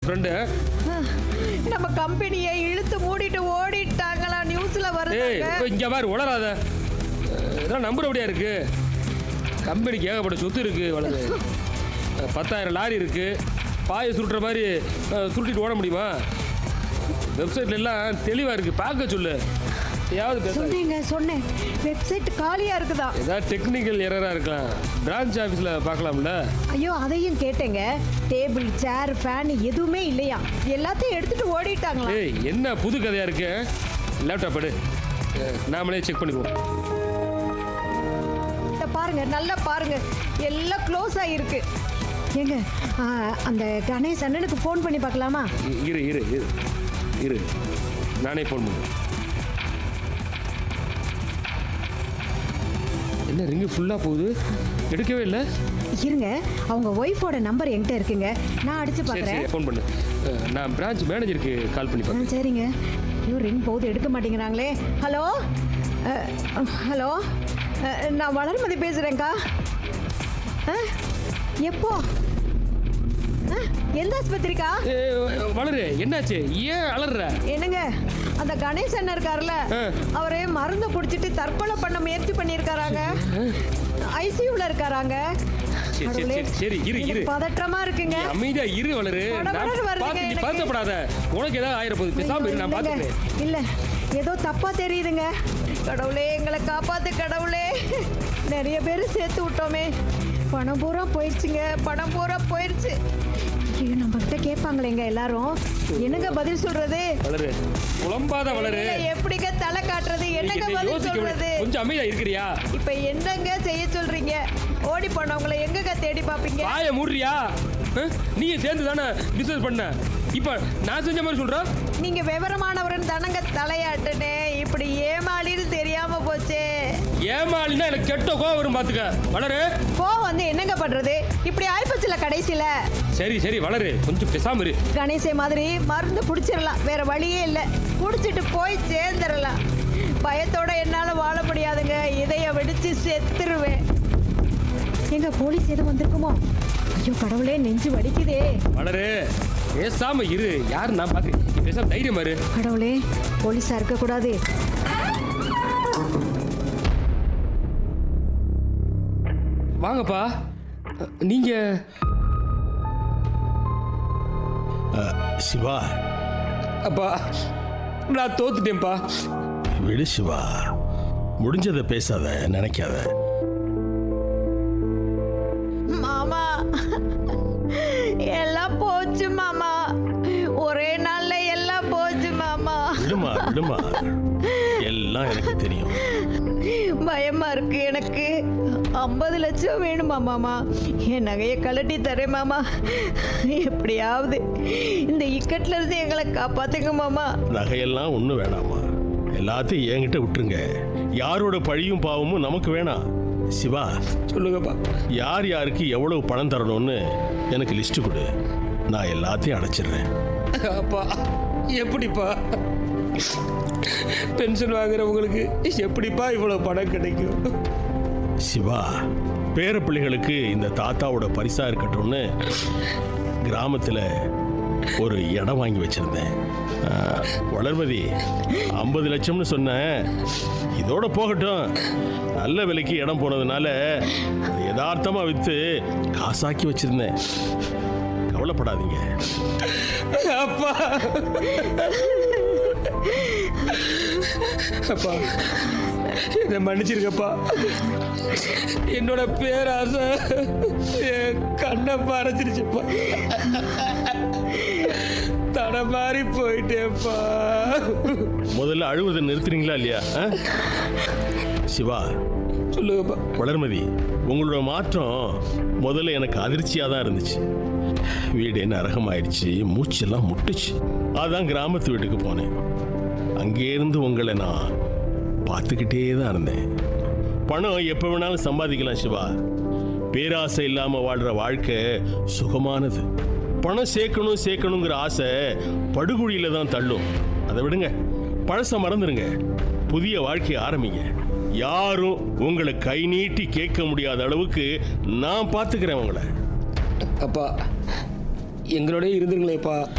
Friend நம்ம கம்பெனியை இழுத்து மூடிட்டு ஓடிட்டாங்களா நியூஸ்ல ஏய் வருதாங்க இப்போ இங்கே பாரு உளராத அஹ், இதெல்லாம் நம்புறபடியா இருக்கு கம்பெனிக்கு ஏகப்பட்ட சொத்து இருக்கு வளரு அஹ், பத்தாயிரம் லாரி இருக்கு பாயை சுருட்டுற மாதிரி அஹ், சுருட்டிட்டு ஓட முடியுமா வெப்சைட்ல எல்லாம் தெளிவா இருக்கு பார்க்க சொல்லு ஏதாவது பேச சொன்னேங்க சொன்னேன் வெப்சைட் காலியா இருக்குதா ஏதாவது டெக்னிக்கல் எரரா இருக்கலாம் பிரான்ச் ஆஃபீஸில் பார்க்கலாம்ல ஐயோ அதையும் கேட்டேங்க டேபிள் சேர் ஃபேன் எதுவுமே இல்லையா எல்லாத்தையும் எடுத்துட்டு ஓடிட்டாங்களா ஏய் என்ன புது கதையா இருக்கு லேப்டாப் எடு அஹ், நாமளே செக் பண்ணிக்குவோம் இத பாருங்க நல்லா பாருங்க எல்லாம் க்ளோஸ் ஆகிருக்கு ஏங்க ஆ, அந்த கணேஷ் அண்ணனுக்கு ஃபோன் பண்ணி பார்க்கலாமா இ- இரு இரு இரு இரு நானே ஃபோன் பண்ணுறேன் என்ன ரிங்கு ஃபுல்லாக போகுது எடுக்கவே இல்லை இருங்க அவங்க ஒய்ஃபோட நம்பர் என்கிட்ட இருக்குங்க நான் அடிச்சு சரி பார்க்குறேன் சரி ஃபோன் பண்ணு அஹ், நான் பிரான்ச் மேனேஜருக்கு கால் பண்ணி ஆ பார்க்குறேன் சரிங்க ஐயோ ரிங் போகுது எடுக்க மாட்டேங்கிறாங்களே ஹலோ அஹ், ஹலோ அஹ், நான் வளர்மதி பேசுகிறேங்க்கா ஆ எப்போ ஆ, எந்த ஆஸ்பத்திரிக்கா ஏ வளரு என்னாச்சு ஏன் அலறுற என்னங்க அந்த கணேஷ் அண்ணன் இருக்காருல்ல ஆ. அவரே மருந்து குடிச்சிட்டு தற்கொலை பண்ண முயற்சி பண்ணியிருக்காராங்க ஐசியூல இருக்காராங்க சரி, சரி, கடவுளே, சரி, சரி, இரு, எனக்கு இரு. பதற்றமா இருக்குங்க அமைதியா இரு வளரு வட நான் வடன்னு வருதுங்க பார்த்து நீ எனக்கு. பதட்டப்படாத உனக்கு ஏதாவது ஆயிர போகுது பேசாம இரு நான் இல்லைங்க, பார்த்துக்கிறேன் இல்ல ஏதோ தப்பா தெரியுதுங்க கடவுளே எங்களை காப்பாத்து கடவுளே நிறைய பேர் சேர்த்து விட்டோமே பணம் பூரா போயிடுச்சுங்க பணம் பூரா போயிடுச்சு ஐயோ நம்ம கிட்ட கேட்பாங்களேங்க எல்லாரும் என்னங்க பதில் சொல்றது வளரு குழம்பாத வளரு இல்ல, எப்படிங்க தலை காட்டுறது என்னங்க நீ பதில் யோசிக்க சொல்றது வேண்டிய- கொஞ்சம் அமைதியா இருக்கிறியா இப்ப என்னங்க செய்ய சொல்றீங்க ஓடி போனவங்கள எங்கங்க தேடி பாப்பீங்க வாய மூடுறியா அஹ்? நீங்க சேர்ந்து தானே பிசினஸ் பண்ண இப்ப நான் செஞ்ச மாதிரி சொல்ற நீங்க விவரமானவரன் தானங்க தலையாட்டுனே இப்படி ஏமாளின்னு தெரியாம போச்சே ஏமாலினா எனக்கு கெட்ட கோவம் வரும் பாத்துக்க வளரு கோவம் வந்து என்னங்க பண்றது இப்படி ஆயிப்போச்சுல கடைசியில சரி சரி வளரு கொஞ்சம் பேசாம இரு கணேசே மாதிரி மருந்து பிடிச்சிடலாம் வேற வழியே இல்லை குடிச்சிட்டு போய் சேர்ந்துடலாம் பயத்தோட என்னால வாழ முடியாதுங்க இதைய வெடிச்சு செத்துருவேன் எங்க போலீஸ் எதுவும் வந்திருக்குமோ ஐயோ கடவுளே நெஞ்சு வலிக்குதே வளரு பேசாம இரு யாரு நான் பாத்து நீ பேசாம தைரியமா இரு கடவுளே போலீஸா இருக்க கூடாது வாங்கப்பா அஹ், நீங்க சிவா அப்பா நான் தோத்துட்டேன்ப்பா விடு சிவா முடிஞ்சதை பேசாத நினைக்காத மாமா எல்லாம் போச்சு மாமா ஒரே நாள்ல எல்லாம் போச்சு மாமா விடுமா விடுமா எல்லாம் எனக்கு தெரியும் பயமா இருக்கு எனக்கு ஐம்பது லட்சம் வேணுமா மாமா என் நகையை கழட்டி தரேன் மாமா எப்படியாவது இந்த இக்கட்ல இருந்து எங்களை காப்பாத்துங்க மாமா நகையெல்லாம் ஒன்றும் வேணாமா எல்லாத்தையும் என்கிட்ட விட்டுருங்க யாரோட பழியும் பாவமும் நமக்கு வேணாம் சிவா சொல்லுங்கப்பா யார் யாருக்கு எவ்வளவு பணம் தரணும்னு எனக்கு லிஸ்ட் கொடு நான் எல்லாத்தையும் அடைச்சிடுறேன் அப்பா எப்படிப்பா பென்ஷன் வாங்குறவங்களுக்கு எப்படிப்பா இவ்வளவு பணம் கிடைக்கும் சிவா பேர பிள்ளைகளுக்கு இந்த தாத்தாவோட பரிசா இருக்கட்டும்னு கிராமத்தில் ஒரு இடம் வாங்கி வச்சிருந்தேன் ஆ, வளர்மதி ஐம்பது லட்சம்னு சொன்னேன் இதோட போகட்டும் நல்ல விலைக்கு இடம் போனதுனால அதை யதார்த்தமா விற்று காசாக்கி வச்சிருந்தேன் கவலைப்படாதீங்க அப்பா அப்பா என்னை மன்னிச்சிருக்கப்பா என்னோட பேராசை என் கண்ணை பறச்சிருச்சுப்பா தடமாறி போயிட்டேப்பா முதல்ல அழுவதை நிறுத்துறீங்களா இல்லையா ஆ? சிவா சொல்லுங்கப்பா வளர்மதி உங்களோட மாற்றம் முதல்ல எனக்கு அதிர்ச்சியாக தான் இருந்துச்சு வீடு நரகமாயிடுச்சு மூச்செல்லாம் முட்டுச்சு அதான் கிராமத்து வீட்டுக்கு போனேன் அங்கேருந்து உங்களை நான் பார்த்துக்கிட்டே தான் இருந்தேன் பணம் எப்போ வேணாலும் சம்பாதிக்கலாம் சிவா பேராசை இல்லாமல் வாழ்கிற வாழ்க்கை சுகமானது பணம் சேர்க்கணும் சேர்க்கணுங்கிற ஆசை படுகுழியில தான் தள்ளும் அதை விடுங்க பழச மறந்துடுங்க புதிய வாழ்க்கையை ஆரம்பிங்க யாரும் உங்களை கை நீட்டி கேட்க முடியாத அளவுக்கு நான் பார்த்துக்கிறேன் உங்களை அப்பா எங்களோடய இருந்துருங்களேப்பா